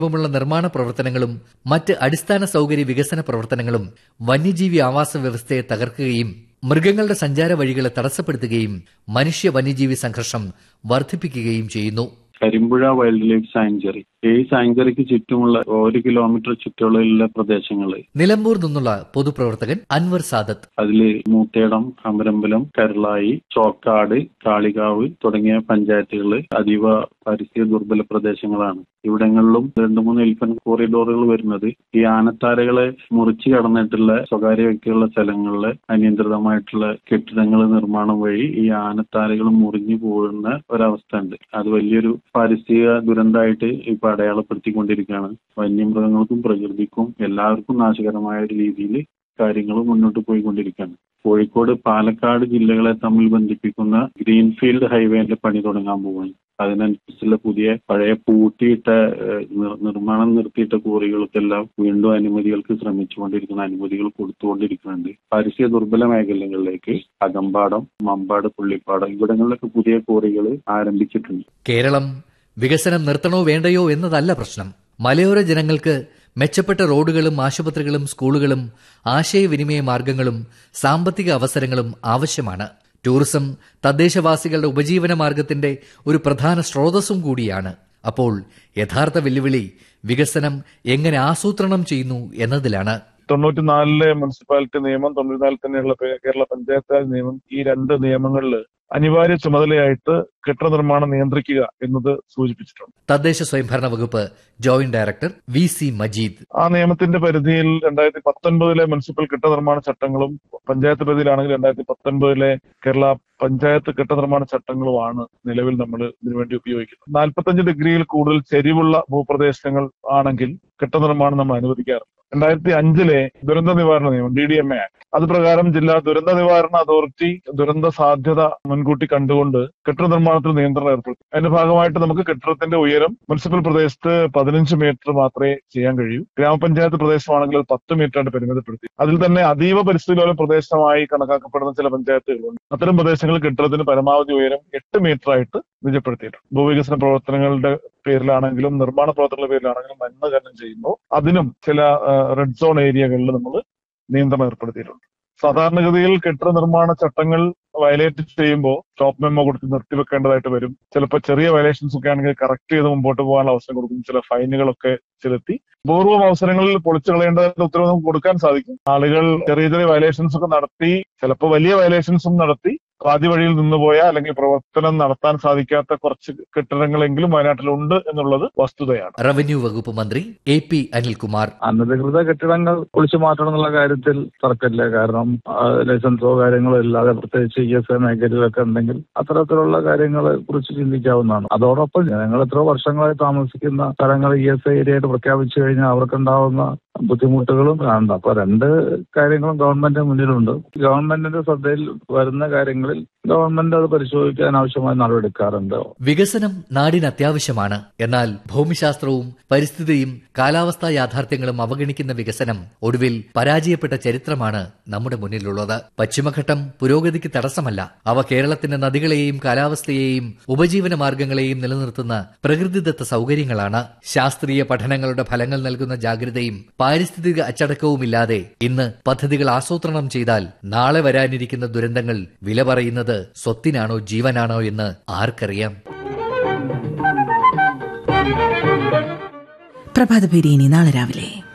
മുള്ള നിർമ്മാണ പ്രവർത്തനങ്ങളും മറ്റ് അടിസ്ഥാന സൌകര്യ വികസന പ്രവർത്തനങ്ങളും വന്യജീവി ആവാസ വ്യവസ്ഥയെ തകർക്കുകയും മൃഗങ്ങളുടെ സഞ്ചാര വഴികളെ തടസ്സപ്പെടുത്തുകയും മനുഷ്യ വന്യജീവി സംഘർഷം വർദ്ധിപ്പിക്കുകയും ചെയ്യുന്നു കരിമ്പുഴ വൈൽഡ് ലൈഫ് സാങ്ച്വറി ഈ സാങ്ച്വറിക്ക് ചുറ്റുമുള്ള ഒരു കിലോമീറ്റർ ചുറ്റളവിലുള്ള പ്രദേശങ്ങള് നിലമ്പൂർ നിന്നുള്ള പൊതുപ്രവർത്തകൻ അൻവർ സാദത്ത് അതില് മൂത്തേടം അമരമ്പലം കരളായി ചോക്കാട് കാളികാവ് തുടങ്ങിയ പഞ്ചായത്തുകൾ അതീവ പരിസ്ഥിതി ദുർബല പ്രദേശങ്ങളാണ് ഇവിടങ്ങളിലും രണ്ടു മൂന്ന് എലിഫന്റ് കോറിഡോറുകൾ വരുന്നത് ഈ ആനത്താരകളെ മുറിച്ചു കടന്നിട്ടുള്ള സ്വകാര്യ വ്യക്തികളുടെ സ്ഥലങ്ങളിൽ അനിയന്ത്രിതമായിട്ടുള്ള കെട്ടിടങ്ങൾ നിർമ്മാണം വഴി ഈ ആനത്താരകൾ മുറിഞ്ഞു പോകുന്ന ഒരവസ്ഥ ഉണ്ട് അത് വലിയൊരു പാരിസ്ഥിതിക ദുരന്തമായിട്ട് ഇപ്പൊ അടയാളപ്പെടുത്തിക്കൊണ്ടിരിക്കുകയാണ് വന്യമൃഗങ്ങൾക്കും പ്രകൃതിക്കും എല്ലാവർക്കും നാശകരമായ ഒരു രീതിയിൽ കാര്യങ്ങൾ മുന്നോട്ട് പോയിക്കൊണ്ടിരിക്കുകയാണ് കോഴിക്കോട് പാലക്കാട് ജില്ലകളെ തമ്മിൽ ബന്ധിപ്പിക്കുന്ന ഗ്രീൻഫീൽഡ് ഹൈവേന്റെ പണി തുടങ്ങാൻ പോവുകയാണ് അതിനനുസരിച്ചുള്ള പുതിയ പഴയ പൂട്ടിയിട്ട ഏഹ്, നിർ- നിർമ്മാണം നിർത്തിയിട്ട കോറികൾക്കെല്ലാം വീണ്ടും അനുമതികൾക്ക് ശ്രമിച്ചുകൊണ്ടിരിക്കുന്ന അനുമതികൾ കൊടുത്തുകൊണ്ടിരിക്കുന്നുണ്ട് പാരിസ്ഥിതിക ദുർബല മേഖലകളിലേക്ക് അകമ്പാടം മമ്പാട് പുള്ളിപ്പാടം ഇവിടങ്ങളിലൊക്കെ പുതിയ കോറികൾ ആരംഭിച്ചിട്ടുണ്ട് കേരളം വികസനം നിർത്തണോ വേണ്ടയോ എന്നതല്ല പ്രശ്നം മലയോര ജനങ്ങൾക്ക് മെച്ചപ്പെട്ട റോഡുകളും ആശുപത്രികളും സ്കൂളുകളും ആശയവിനിമയ മാർഗങ്ങളും സാമ്പത്തിക അവസരങ്ങളും ആവശ്യമാണ് ടൂറിസം തദ്ദേശവാസികളുടെ ഉപജീവന മാർഗത്തിന്റെ ഒരു പ്രധാന സ്രോതസ്സും കൂടിയാണ് അപ്പോൾ യഥാർത്ഥ വെല്ലുവിളി വികസനം എങ്ങനെ ആസൂത്രണം ചെയ്യുന്നു എന്നതിലാണ് തൊണ്ണൂറ്റിനാലിലെ മുനിസിപ്പാലിറ്റി നിയമം തൊണ്ണൂറ്റിനാലിൽ തന്നെയുള്ള പേ- കേരള പഞ്ചായത്ത് രാജ് നിയമം ഈ രണ്ട് നിയമങ്ങളിൽ അനിവാര്യ ചുമതലയായിട്ട് കെട്ടിട നിർമ്മാണം നിയന്ത്രിക്കുക എന്നത് സൂചിപ്പിച്ചിട്ടുണ്ട് തദ്ദേശ സ്വയംഭരണ വകുപ്പ് joint director V C Majeed ആ നിയമത്തിന്റെ പരിധിയിൽ രണ്ടായിരത്തി പത്തൊൻപതിലെ മുനിസിപ്പൽ കെട്ടിട നിർമ്മാണ ചട്ടങ്ങളും പഞ്ചായത്ത് പരിധിയിലാണെങ്കിൽ രണ്ടായിരത്തി പത്തൊൻപതിലെ കേരള പഞ്ചായത്ത് കെട്ടിട നിർമ്മാണ ചട്ടങ്ങളുമാണ് നിലവിൽ നമ്മൾ ഇതിനുവേണ്ടി ഉപയോഗിക്കുന്നത് നാൽപ്പത്തഞ്ച് ഡിഗ്രിയിൽ കൂടുതൽ ചെരിവുള്ള ഭൂപ്രദേശങ്ങൾ ആണെങ്കിൽ കെട്ടിട നിർമ്മാണം നമ്മൾ അനുവദിക്കാറുണ്ട് രണ്ടായിരത്തി അഞ്ചിലെ ദുരന്ത നിവാരണ നിയമം D D M A act അത് പ്രകാരം ജില്ലാ ദുരന്ത നിവാരണ അതോറിറ്റി ദുരന്ത സാധ്യത മുൻകൂട്ടി കണ്ടുകൊണ്ട് കെട്ടിട നിർമ്മാണത്തിൽ നിയന്ത്രണം ഏർപ്പെടുത്തി അതിന്റെ ഭാഗമായിട്ട് നമുക്ക് കെട്ടിടത്തിന്റെ ഉയരം മുനിസിപ്പൽ പ്രദേശത്ത് പതിനഞ്ച് മീറ്റർ മാത്രമേ ചെയ്യാൻ കഴിയൂ ഗ്രാമപഞ്ചായത്ത് പ്രദേശമാണെങ്കിൽ അത് പത്ത് മീറ്ററായിട്ട് പരിമിതപ്പെടുത്തി അതിൽ തന്നെ അതീവ പരിസ്ഥിതി ലോല പ്രദേശമായി കണക്കാക്കപ്പെടുന്ന ചില പഞ്ചായത്തുകളുണ്ട് അത്തരം പ്രദേശങ്ങളിൽ കെട്ടിടത്തിന് പരമാവധി ഉയരം എട്ട് മീറ്റർ ആയിട്ട് നിജപ്പെടുത്തിയിട്ടുണ്ട് ഭൂവികസന പ്രവർത്തനങ്ങളുടെ പേരിലാണെങ്കിലും നിർമ്മാണ പ്രവർത്തനങ്ങളുടെ പേരിലാണെങ്കിലും മണ്ണ് ഖനനം ചെയ്യുമ്പോൾ അതിനും ചില റെഡ് സോൺ ഏരിയകളിൽ നമ്മൾ നിയന്ത്രണം ഏർപ്പെടുത്തിയിട്ടുണ്ട് സാധാരണഗതിയിൽ കെട്ടിട നിർമ്മാണ ചട്ടങ്ങൾ വയലേറ്റ് ചെയ്യുമ്പോൾ സ്റ്റോപ്പ് മെമ്മോ കൊടുത്ത് നിർത്തിവെക്കേണ്ടതായിട്ട് വരും ചിലപ്പോൾ ചെറിയ വയലേഷൻസ് ഒക്കെ ആണെങ്കിൽ കറക്റ്റ് ചെയ്ത് മുമ്പോട്ട് പോകാനുള്ള അവസരം കൊടുക്കും ചില ഫൈനുകളൊക്കെ ചെലുത്തി പൂർവ്വം അവസരങ്ങളിൽ പൊളിച്ചു കളയേണ്ടതിന്റെ ഉത്തരവ് നമുക്ക് കൊടുക്കാൻ സാധിക്കും ആളുകൾ ചെറിയ ചെറിയ വയലേഷൻസ് ഒക്കെ നടത്തി ചിലപ്പോൾ വലിയ വയലേഷൻസും നടത്തി പാതി വഴിയിൽ നിന്നുപോയ അല്ലെങ്കിൽ പ്രവർത്തനം നടത്താൻ സാധിക്കാത്ത കുറച്ച് കെട്ടിടങ്ങളെങ്കിലും വയനാട്ടിലുണ്ട് എന്നുള്ളത് വസ്തുതയാണ് റവന്യൂ വകുപ്പ് മന്ത്രി എ പി അനിൽകുമാർ അനധികൃത കെട്ടിടങ്ങൾ പൊളിച്ചു മാറ്റണം എന്നുള്ള കാര്യത്തിൽ തർക്കമില്ല കാരണം ആ, ലൈസൻസോ കാര്യങ്ങളോ ഇല്ലാതെ പ്രത്യേകിച്ച് ഇ എസ് എ മേഖലയിലൊക്കെ ഉണ്ടെങ്കിൽ അത്തരത്തിലുള്ള കാര്യങ്ങളെ കുറിച്ച് ചിന്തിക്കാവുന്നതാണ് അതോടൊപ്പം ജനങ്ങൾ എത്രയോ വർഷങ്ങളായി താമസിക്കുന്ന സ്ഥലങ്ങൾ ഇ എസ് എ ഏരിയയായിട്ട് പ്രഖ്യാപിച്ചു കഴിഞ്ഞാൽ അവർക്കുണ്ടാവുന്ന ബുദ്ധിമുട്ടുകളും കാണണ്ട അപ്പൊ രണ്ട് കാര്യങ്ങളും ഗവൺമെന്റ് മുന്നിലുണ്ട് ഗവൺമെന്റിന്റെ ശ്രദ്ധയിൽ വരുന്ന കാര്യങ്ങളിൽ ഗവൺമെന്റ് അത് പരിശോധിക്കാൻ ആവശ്യമായ നടപടിയെടുക്കാറുണ്ട് വികസനം നാടിന് അത്യാവശ്യമാണ് എന്നാൽ ഭൂമിശാസ്ത്രവും പരിസ്ഥിതിയും കാലാവസ്ഥാ യാഥാർത്ഥ്യങ്ങളും അവഗണിക്കുന്ന വികസനം ഒടുവിൽ പരാജയപ്പെട്ട ചരിത്രമാണ് നമ്മുടെ മുന്നിലുള്ളത് പശ്ചിമഘട്ടം പുരോഗതിക്ക് തടസ്സമല്ല അവ കേരളത്തിന്റെ നദികളെയും കാലാവസ്ഥയെയും ഉപജീവന മാർഗങ്ങളെയും നിലനിർത്തുന്ന പ്രകൃതിദത്ത സൗകര്യങ്ങളാണ് ശാസ്ത്രീയ പഠനങ്ങളുടെ ഫലങ്ങൾ നൽകുന്ന ജാഗ്രതയും പാരിസ്ഥിതിക അച്ചടക്കവുമില്ലാതെ ഇന്ന് പദ്ധതികൾ ആസൂത്രണം ചെയ്താൽ നാളെ വരാനിരിക്കുന്ന ദുരന്തങ്ങൾ വില പറയുന്നത് സ്വത്തിനാണോ ജീവനാണോ എന്ന് ആർക്കറിയാം പ്രഭാതഭേരി ഇനി നാളെ രാവിലെ